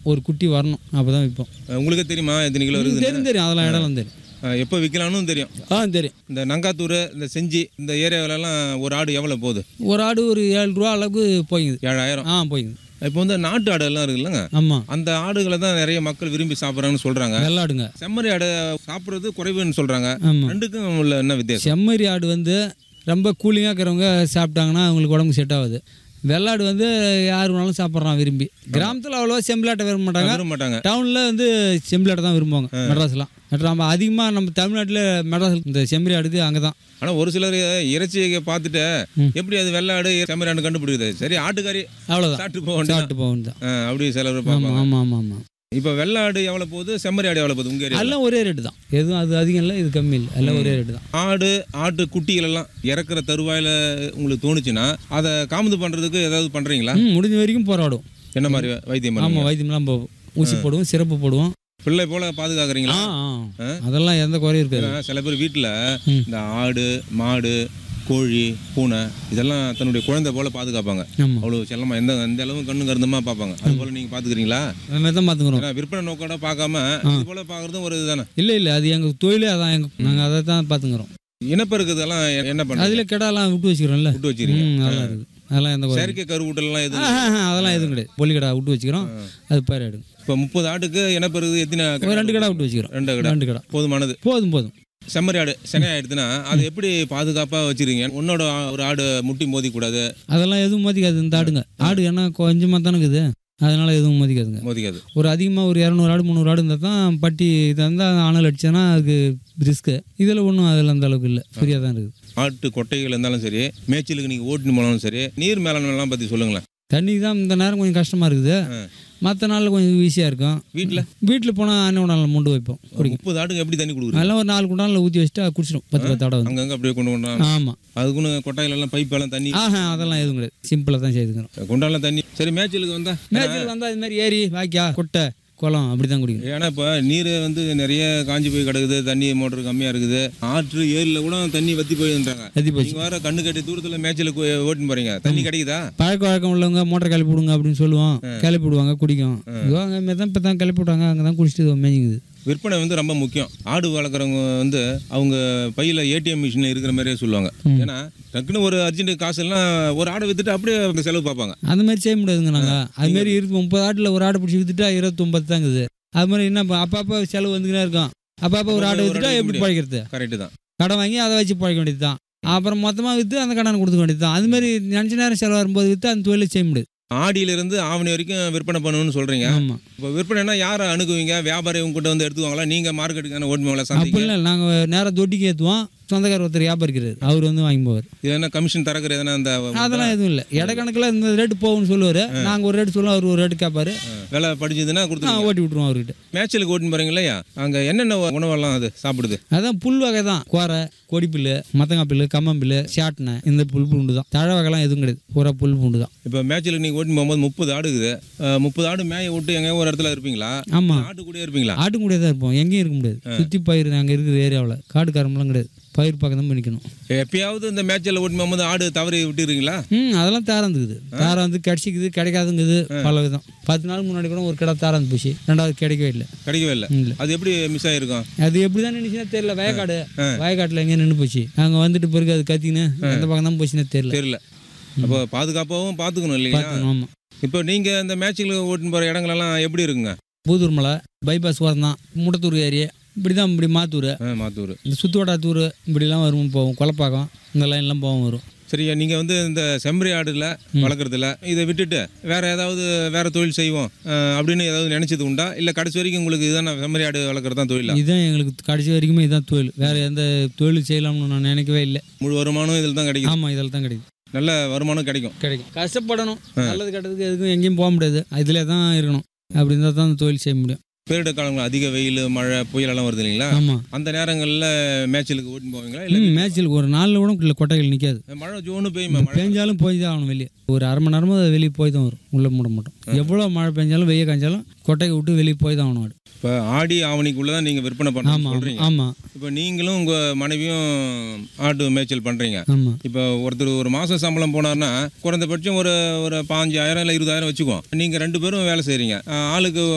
ஒரு குட்டி வரணும் அப்போ தான் விற்போம் உங்களுக்கே தெரியுமா எத்தனை கிலோ இருக்குது தெரியும் தெரியும் அதெல்லாம் இடம்லாம் தெரியும் எப்போ விற்கலாம்னு தெரியும் ஆ தெரியும் இந்த நங்காத்தூர் இந்த செஞ்சி இந்த ஏரியாவிலலாம் ஒரு ஆடு எவ்வளோ போகுது ஒரு ஆடு ஒரு ஏழு ரூபா அளவுக்கு போய்க்குது ஏழாயிரம் ஆ போய்க்குது இப்போ வந்து நாட்டு ஆடெல்லாம் இருக்குல்லங்க ஆமாம் அந்த ஆடுகளை தான் நிறைய மக்கள் விரும்பி சாப்பிட்றாங்கன்னு சொல்கிறாங்க வெள்ளாடுங்க செம்மறி ஆடை சாப்பிட்றது குறைவுன்னு சொல்கிறாங்க ஆமாம் ரெண்டுக்கும் உள்ள என்ன வித்தியாசம் செம்மறி ஆடு வந்து ரொம்ப கூலிங்காக இருக்கிறவங்க சாப்பிட்டாங்கன்னா அவங்களுக்கு உடம்புக்கு செட் ஆகுது வெள்ளாடு வந்து யார் வேணாலும் சாப்பிட்றான் விரும்பி கிராமத்தில் அவ்வளோவா செம்பிளாட்டை விரும்ப மாட்டாங்க விரும்ப மாட்டாங்க டவுனில் வந்து செம்பிளாட்டை தான் விரும்புவாங்க மெட்ராஸ்லாம் நம்ம அதிகமாக நம்ம தமிழ்நாட்டில் மெட்ராஸ் இந்த செம்மறி ஆடுக்கு அங்கே தான் ஆனால் ஒரு சிலர் இறைச்சியை பார்த்துட்டு எப்படி அது வெள்ளாடு செம்மறி ஆடு கண்டுபிடிக்குது சரி ஆட்டுக்காரி அவ்வளோதான் சாப்பிட்டு போக வேண்டியது சாப்பிட்டு போகணும் தான் அப்படி சிலர் ஆமாம் பார்ப்பாங்க ஆமாம் ஆமாம் ஆமாம் இப்போ வெள்ளாடு எவ்வளோ போகுது செம்மறி ஆடு எவ்வளோ போகுது உங்கள் ஏரியா எல்லாம் ஒரே ரேட்டு தான் எதுவும் அது அதிகம் இல்லை இது கம்மி இல்லை எல்லாம் ஒரே ரேட்டு தான் ஆடு ஆட்டு குட்டிகள் எல்லாம் இறக்குற தருவாயில் உங்களுக்கு தோணுச்சுன்னா அதை காமது பண்ணுறதுக்கு ஏதாவது பண்ணுறீங்களா ம் முடிஞ்ச வரைக்கும் போராடும் என்ன மாதிரி வைத்தியம் பண்ணுங்க ஆமாம் வைத்தியம்லாம் போவோம் ஊசி போடுவோம் சிறப்பு போடுவோம் பிள்ளை போல பாதுகாக்கிறீங்களா ஆ ஆ அதெல்லாம் எந்த குறையும் இருக்காது ஏன்னா சில பேர் வீட்டில் ம். இந்த ஆடு மாடு கோழி பூனை இதெல்லாம் தன்னுடைய குழந்தை போல பாதுகாப்பாங்க ஆமாம் அவ்வளோ செல்லமா எந்த எந்த அளவு கண்ணு கருந்தமா பார்ப்பாங்க அது போல நீங்கள் பார்த்துக்கிறீங்களா அது மாதிரி தான் பார்த்துக்குறோம் ஏன்னா விற்பனை நோக்கோட பார்க்காம இது போல பார்க்குறதும் ஒரு இதுதானே இல்லை இல்லை அது எங்கள் தொழிலே அதான் எங்கள் நாங்கள் அதை தான் பார்த்துக்குறோம் இனப்பெருக்குதெல்லாம் என்ன பண்ணுறீங்க அதில் கிடாலாம் விட்டு வச்சுக்கிறோம்ல விட்டு வச்சிருக்கீங்க ம் அதெல்லாம் இருக்குது அதெல்லாம் எந்த குறையும் செயற்கை கருவூட்டலாம் எதுவும் ஆ, ஆ, ஆ, அதெல்லாம் எதுவும் கிடையாது பொலி கடை விட்டு வச்சுக்கிறோம் அது பேர் ஆயிடும் இப்போ முப்பது ஆட்டுக்கு இனப்பெருகு எத்தனை ஒரு ரெண்டு கடை விட்டு வச்சுக்கிறோம் ரெண்டு கடை ரெண்டு கடை போதுமானது போதும் போதும் செம்மறி ஆடு செனை ஆயிடுதுன்னா அது எப்படி பாதுகாப்பாக வச்சிருக்கீங்க உன்னோட ஒரு ஆடு முட்டி மோதி கூடாது அதெல்லாம் எதுவும் மதிக்காது இந்த ஆடுங்க ஆடு என்ன கொஞ்சமாக தானே இருக்குது அதனால எதுவும் மதிக்காதுங்க மோதிக்காது ஒரு அதிகமாக ஒரு இரநூறு ஆடு முந்நூறு ஆடு இருந்தால் தான் பட்டி இதை இருந்தால் அனல் அடிச்சேன்னா அதுக்கு ரிஸ்க்கு இதில் ஒன்றும் அதில் அந்த அளவுக்கு இல்லை ஃப்ரீயாக தான் இருக்குது ஆட்டு கொட்டைகள் இருந்தாலும் சரி மேய்ச்சலுக்கு நீங்கள் ஓட்டின்னு போனாலும் சரி நீர் மேலாண்மைலாம் பற்றி சொல்லுங்களேன் தண்ணி தான் இந்த நேரம் கொஞ்சம் கஷ்டமாக இருக்குது மற்ற நாளில் கொஞ்சம் ஈஸியாக இருக்கும் வீட்டில் வீட்டில் போனால் அண்ணன் நாளில் முண்டு வைப்போம் ஒரு முப்பது ஆட்டுக்கு எப்படி தண்ணி கொடுக்குறீங்க அதெல்லாம் ஒரு நாலு குண்டானில் ஊற்றி வச்சுட்டா குடிச்சிடும் பத்து பத்து ஆடை வந்து அங்கங்கே அப்படியே கொண்டு கொண்டா ஆமாம் அதுக்குன்னு கொட்டாயிலெல்லாம் பைப்பெல்லாம் தண்ணி ஆஹா அதெல்லாம் எதுவும் கிடையாது சிம்பிளாக தான் செய்துக்கிறோம் குண்டாலாம் தண்ணி சரி மேய்ச்சலுக்கு வந்தா மேய்ச்சல் வந்தால் இது மாதிரி ஏரி வாய்க்கா குட்டை குளம் அப்படி தான் குடிக்கணும் ஏன்னா இப்போ நீர் வந்து நிறைய காஞ்சி போய் கிடக்குது தண்ணி மோட்டர் கம்மியாக இருக்குது ஆற்று ஏரியில் கூட தண்ணி வத்தி போயிருந்தாங்க எத்தி போச்சு நீங்கள் வேற கண்ணு கட்டி தூரத்தில் மேய்ச்சலுக்கு ஓட்டின்னு போறீங்க தண்ணி கிடைக்குதா பழக்க வழக்கம் உள்ளவங்க மோட்டர் கிளப்பி விடுங்க அப்படின்னு சொல்லுவோம் கிளப்பி விடுவாங்க குடிக்கும் இதோ அங்கே மாரி தான் இப்போ தான் கிளப்பி விட்டாங்க அங்கே தான் குடிச்சிட்டு இதோ மேய்ஞ்சிக்குது விற்பனை வந்து ரொம்ப முக்கியம் ஆடு வளர்க்குறவங்க வந்து அவங்க பையில் ஏடிஎம் மிஷின் இருக்கிற மாதிரியே சொல்லுவாங்க ஏன்னா டக்குன்னு ஒரு அர்ஜென்ட் காசு எல்லாம் ஒரு ஆடை வித்துட்டு அப்படியே அந்த செலவு பார்ப்பாங்க அந்த மாதிரி செய்ய முடியாதுங்க நாங்கள் அது மாதிரி இருக்கு முப்பது ஆட்டில் ஒரு ஆடை பிடிச்சி வித்துட்டா இருபத்தொம்பது தான் இருக்குது அது மாதிரி என்ன ப- அப்பப்போ செலவு வந்துக்கினே இருக்கும் அப்பப்போ ஒரு ஆடை ஒரு வித்துட்டா ஆடை எப்படி விக்க பழைக்கிறது கரெக்டு தான் கடன் வாங்கி அதை வச்சு பழைக்க வேண்டியது தான் அப்புறம் மொத்தமாக விற்று அந்த கடனை கொடுத்துக்க வேண்டியது தான் அது மாதிரி நினச்ச நேரம் செலவு வரும்போது விற்று அந்த தொழிலை செய்ய முடியாது ஆடியிலிருந்து ஆவணி வரைக்கும் விற்பனை பண்ணணும்னு சொல்றீங்க ஆமாம் இப்போ விற்பனைனா யாரை அணுகுவீங்க வியாபாரி உங்ககிட்ட வந்து எடுத்துவாங்களா நீங்க மார்க்கெட்டுக்கான ஓட்டுமங்களா சந்தைக்கு அப்படி இல்லை நாங்கள் நேராக தொட்டிக்கு ஏற்றுவோம் சொந்தக்கார ஒருத்தர் வியாபாரிக்கிறார் அவர் வந்து வாங்கி போவார் இது என்ன கமிஷன் தரக்குற எதனா அந்த அதெல்லாம் எதுவும் இல்லை இடக்கணக்கில் இந்த ரேட்டு போகும்னு சொல்லுவார் நாங்கள் ஒரு ரேட்டு சொல்லுவோம் அவர் ஒரு ரேட்டு கேட்பாரு விலை படிச்சதுன்னா ஆ, கொடுத்து ஓட்டி விட்ருவோம் அவர்கிட்ட மேய்ச்சலுக்கு ஓட்டின்னு போறீங்க இல்லையா அங்க என்னென்ன உணவெல்லாம் அது சாப்பிடுது அதான் புல் வகை தான் கோரை கொடிப்புல் மத்தங்காய் புல் கம்மம்பில் சாட்டினை இந்த புல் பூண்டு தான் தழை வகைலாம் எதுவும் கிடையாது பூரா புல் பூண்டு தான் இப்போ மேய்ச்சலுக்கு நீங்கள் ஓட்டின்னு போகும்போது முப்பது ஆடு இருக்குது அஹ், முப்பது ஆடு மேய விட்டு எங்கேயோ ஒரு இடத்துல இருப்பீங்களா ஆமாம் ஆட்டு கூடயே இருப்பீங்களா ஆட்டுக்குடியே தான் இருப்போம் எங்கேயும் இருக்க முடியாது சுற்றி பயிர் அங்கே இருக்கிற ஏரியாவில் காடு காரமெல்லாம் கிடையாது பயிர் பக்கம் தான் பண்ணிக்கணும் எப்பயாவது இந்த மேய்ச்சல் ஓட்டின்னு போகும்போது ஆடு தவறி விட்டுறீங்களா ம் அதெல்லாம் தாரம் இருக்குது தாரம் வந்து கிடச்சிக்குது கிடைக்காதுங்குது பல விதம் பத்து நாள் முன்னாடி கூட ஒரு கடை தாரம் போச்சு ரெண்டாவது கிடைக்கவே இல்லை கிடைக்கவே இல்லை இல்லை அது எப்படி மிஸ் ஆகிருக்கும் அது எப்படி தான் நின்றுச்சுன்னா தெரியல வயக்காடு வயக்காட்டில் எங்கேயும் நின்று போச்சு அங்கே வந்துட்டு பிறகு அது கத்தின்னு எந்த பக்கம் தான் போச்சுன்னே தெரியல தெரியல அப்போ பாதுகாப்பாகவும் பார்த்துக்கணும் இல்லைங்களா பார்த்துக்கணும் ஆமாம் இப்போ நீங்கள் இந்த மேட்சுக்கு ஓட்டின்னு போகிற இடங்களெல்லாம் எப்படி இருக்குங்க பூதூர் மலை பைபாஸ் ஓரம் தான் முடத்தூர் ஏரியா இப்படி தான் இப்படி மாத்தூர் ஆ மாத்தூர் இந்த சுற்றுவட்டாத்தூர் இப்படிலாம் வரும் போவோம் குழப்பாக்கம் இந்த லைன்லாம் போவோம் வரும் சரியா நீங்கள் வந்து இந்த செம்மறி ஆடுல வளர்க்குறதுல இதை விட்டுட்டு வேற ஏதாவது வேற தொழில் செய்வோம் அஹ், அப்படின்னு ஏதாவது நினைச்சது உண்டா இல்லை கடைசி வரைக்கும் உங்களுக்கு இதான செம்மறி ஆடு வளர்க்குறது தான் தொழிலா இதுதான் எங்களுக்கு கடைசி வரைக்குமே இதுதான் தொழில் வேறு எந்த தொழில் செய்யலாம்னு நான் நினைக்கவே இல்லை முழு வருமானம் இதில் தான் கிடைக்கும் ஆமாம் இதில் தான் கிடைக்கும் நல்ல வருமானம் கிடைக்கும் கிடைக்கும் கஷ்டப்படணும் நல்லது கெட்டதுக்கு எதுக்கும் எங்கேயும் போக முடியாது இதில் தான் இருக்கணும் அப்படி இருந்தால் தான் அந்த தொழில் செய்ய முடியும் பேரிட காலங்கள் அதிக வெயில் மழை புயல் எல்லாம் வருது இல்லைங்களா ஆமாம் அந்த நேரங்களில் மேட்சுக்கு ஓட்டின்னு போவீங்களா இல்லை ம் மேட்சில் ஒரு நாளில் கூட இல்லை கொட்டைகள் நிற்காது மழை ஜோனு பெய்யுமா மழை பெஞ்சாலும் போய் தான் ஆகணும் வெளியே ஒரு அரை மணி நேரமும் அது வெளியே போய் தான் வரும் உள்ளே மூட மாட்டோம் எவ்வளோ மழை பெஞ்சாலும் வெய்ய காய்ஞ்சாலும் கொட்டையை விட்டு வெளியே போய் தான் ஆகணும் ஆடு இப்போ ஆடி ஆவணிக்குள்ளே தான் நீங்கள் விற்பனை பண்ண ஆமாம் சொல்கிறீங்க ஆமாம் இப்போ நீங்களும் உங்கள் மனைவியும் ஆட்டு மேய்ச்சல் பண்ணுறீங்க ஆமாம் இப்போ ஒருத்தர் ஒரு மாதம் சம்பளம் போனார்னா குறைந்தபட்சம் ஒரு ஒரு பாஞ்சாயிரம் இல்லை இருபதாயிரம் வச்சுக்குவோம் நீங்கள் ரெண்டு பேரும் வேலை செய்கிறீங்க ஆளுக்கு